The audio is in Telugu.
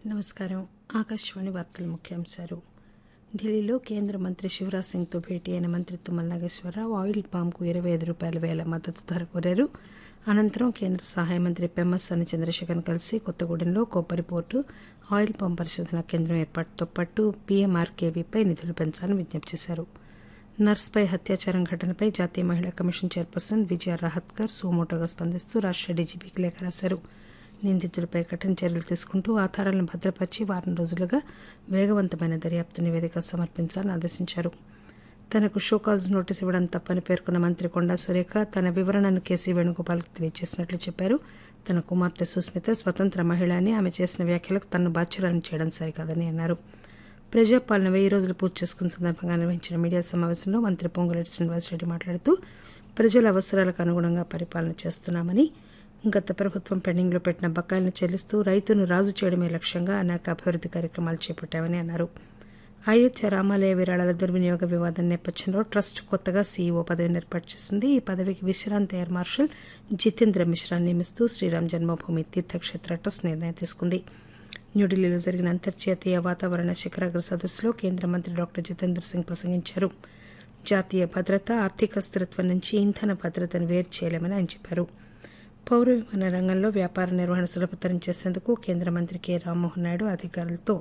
నమస్కారం ఆకాశవాణి వార్తల ముఖ్యాంశాలు ఢిల్లీలో కేంద్ర మంత్రి శివరాజ్ సింగ్తో భేటీ అయిన మంత్రి తుమ్మల నాగేశ్వరరావు ఆయిల్ పాంకు ఇరవై ఐదు రూపాయల వేల మద్దతు ధర కోరారు అనంతరం కేంద్ర సహాయ మంత్రి పెమ్మసాని చంద్రశేఖర్ను కలిసి కొత్తగూడెంలో కొబ్బరి పోర్టు ఆయిల్ పంప్ పరిశోధన కేంద్రం ఏర్పాటుతో పాటు పీఎంఆర్కేవీపై నిధులు పెంచాలని విజ్ఞప్తి చేశారు నర్స్పై అత్యాచారం ఘటనపై జాతీయ మహిళా కమిషన్ చైర్పర్సన్ విజయ రహత్కర్ సుమోటోగా స్పందిస్తూ రాష్ట్ర డీజీపీకి లేఖ రాశారు నిందితుడిపై కఠిన చర్యలు తీసుకుంటూ ఆధారాలను భద్రపరిచి వారం రోజులుగా వేగవంతమైన దర్యాప్తు నివేదిక సమర్పించాలని ఆదేశించారు తనకు షోకాజ్ నోటీసు ఇవ్వడం తప్పని పేర్కొన్న మంత్రి కొండా సురేఖ తన వివరణను కేసీ వేణుగోపాల్కు తెలియజేసినట్లు చెప్పారు తన కుమార్తె సుస్మిత స్వతంత్ర మహిళ అని ఆమె చేసిన వ్యాఖ్యలకు తనను బాధ్యురాలను చేయడం సరికాదని అన్నారు ప్రజాపాలన వెయ్యి రోజులు పూర్తి చేసుకున్న సందర్భంగా నిర్వహించిన మీడియా సమావేశంలో మంత్రి పొంగులేటి శ్రీనివాసరెడ్డి మాట్లాడుతూ ప్రజల అవసరాలకు అనుగుణంగా పరిపాలన చేస్తున్నామని గత ప్రభుత్వం పెండింగ్లో పెట్టిన బకాయిలను చెల్లిస్తూ రైతును రాజు చేయడమే లక్ష్యంగా అనేక అభివృద్ది కార్యక్రమాలు చేపట్టామని అన్నారు అయోధ్య రామాలయ విరాళాల దుర్వినియోగ వివాదం నేపథ్యంలో ట్రస్ట్ కొత్తగా సీఈఓ పదవిని ఏర్పాటు చేసింది ఈ పదవికి విశ్రాంత ఎయిర్ మార్షల్ జితేంద్ర మిశ్రా నియమిస్తూ శ్రీరామ్ జన్మభూమి తీర్థక్షేత్ర ట్రస్ట్ నిర్ణయం తీసుకుంది న్యూఢిల్లీలో జరిగిన అంతర్జాతీయ వాతావరణ శిఖరాగ్ర సదస్సులో కేంద్ర మంత్రి డాక్టర్ జితేంద్ర సింగ్ ప్రసంగించారు జాతీయ భద్రత ఆర్థిక స్థిరత్వం నుంచి ఇంధన భద్రతను వేరు చేయలేమని ఆయన చెప్పారు పౌర విమాన రంగంలో వ్యాపార నిర్వహణ సులభతరం చేసేందుకు కేంద్ర మంత్రి కె రామ్మోహన్ నాయుడు అధికారులతో